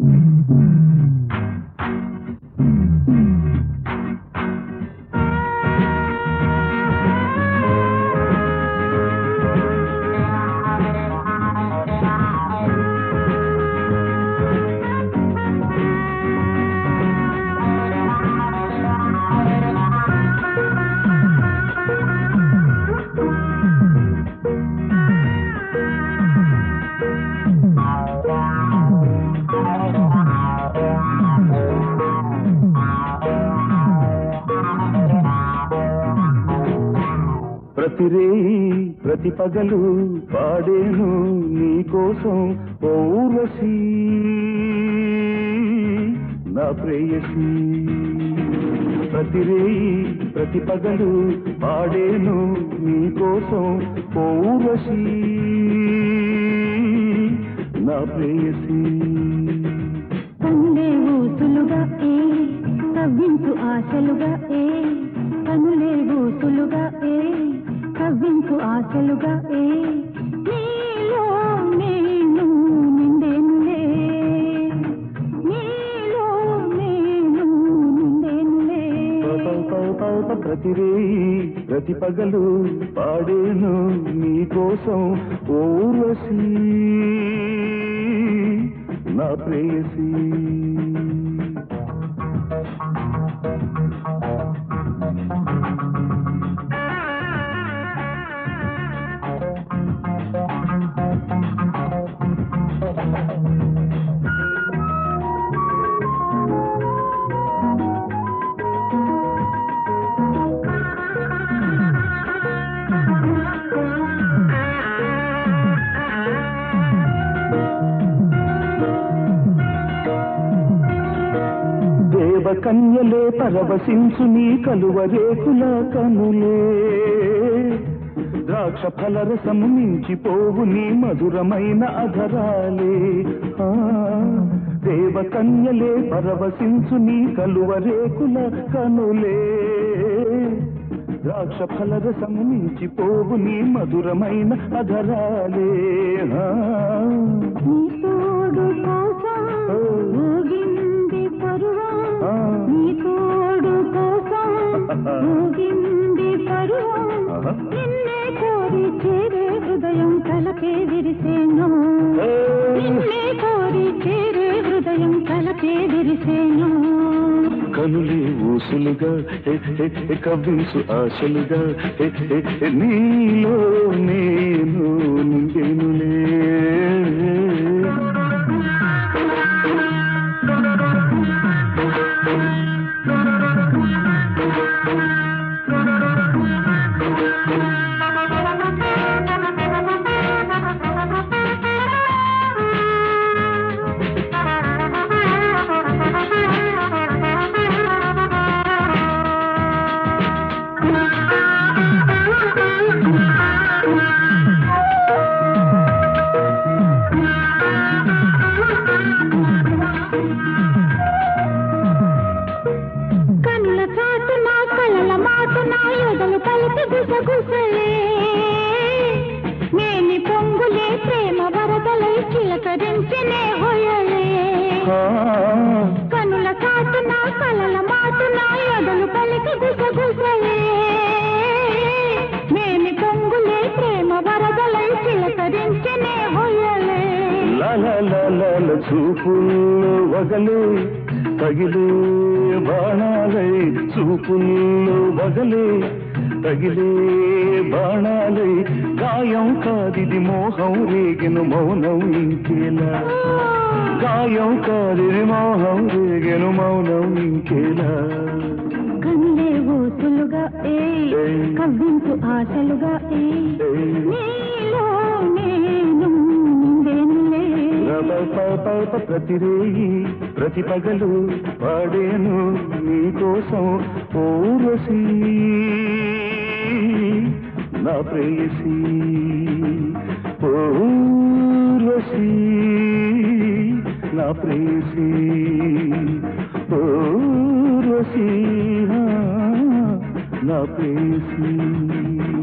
ప్రతి రేయి ప్రతి పగలు పాడేను నీకోసం ఓ ఊర్వశీ నా ప్రేయసి ప్రతి రేయి ప్రతి పగలు పాడేను నీకోసం ఓ ఊర్వశీ నా ప్రేయసి కనులే ఊసులుగా ఏ కవ్వించు ఆశలుగా ఏ కనులే ఊసులుగా ఏ కవ్వించు ఆశలుగా ఏ నీలో నేను నిండేనులే నీలో నేను నిండేనులే ప్రతి రేయి ప్రతి పగలు పాడేను నీకోసం ఓ ఊర్వశీ నా ప్రేయసి దేవకన్యలే పరవశించు నీ కలువరేకుల కనులే ద్రాక్ష ఫలరసము మించిపోవు నీ మధురమైన అధరాలే ఆ, దేవకన్యలే పరవశించు నీ కలువరేకుల కనులే ద్రాక్ష ఫలరసము మించిపోవు నీ మధురమైన అధరాలే ఆ, నీ తోడు కోసం ఊగింది పరువం ఆ. నీ తోడు కోసం ఊగింది పరువం ఆహా. నిన్నే కోరి చేరే హృదయం కలకే విరిసేను నిన్నే కోరి చేరే హృదయం కలకే విరిసేను కనులే ఊసులుగా హె, హె, హె, కవ్వించు ఆశలుగా హె, హె, హె, నీలో నేను నిండెనులే కనుల చాటు నా కలల మాట నా ఎదలు కలిపి గుసగుసలే నేని పొంగులే ప్రేమ వరదలై చిలకరించనే హొయలే ఆ, కనుల చాటు నా కలల మాట నా ఎదలు కలిపి గుసగుసలే నేని పొంగులే ప్రేమ వరదలై చిలకరించనే హొయలే లల లల చూపుల్లో వగలే తగిలే బాణాలై చూపుల్లో వగలే తగిలే బాణాలై గాయం కాదిది మోహం రేగిన మౌనం ఇంకేలా గాయం కాదిది మోహం రేగిన మౌనం ఇంకేలా కనులే ఊసులుగా ఏ ఏయ్. కవ్వించు ఆశలుగా ఏ ఏయ్. నీలో నేను నిండేనులే రపపపప ప్రతి రేయి ప్రతి పగలు పాడేను నీకోసం ఓరసి నా ప్రేయసి ఓరసి నా ప్రేయసి ఓరసి నా ప్రేయసి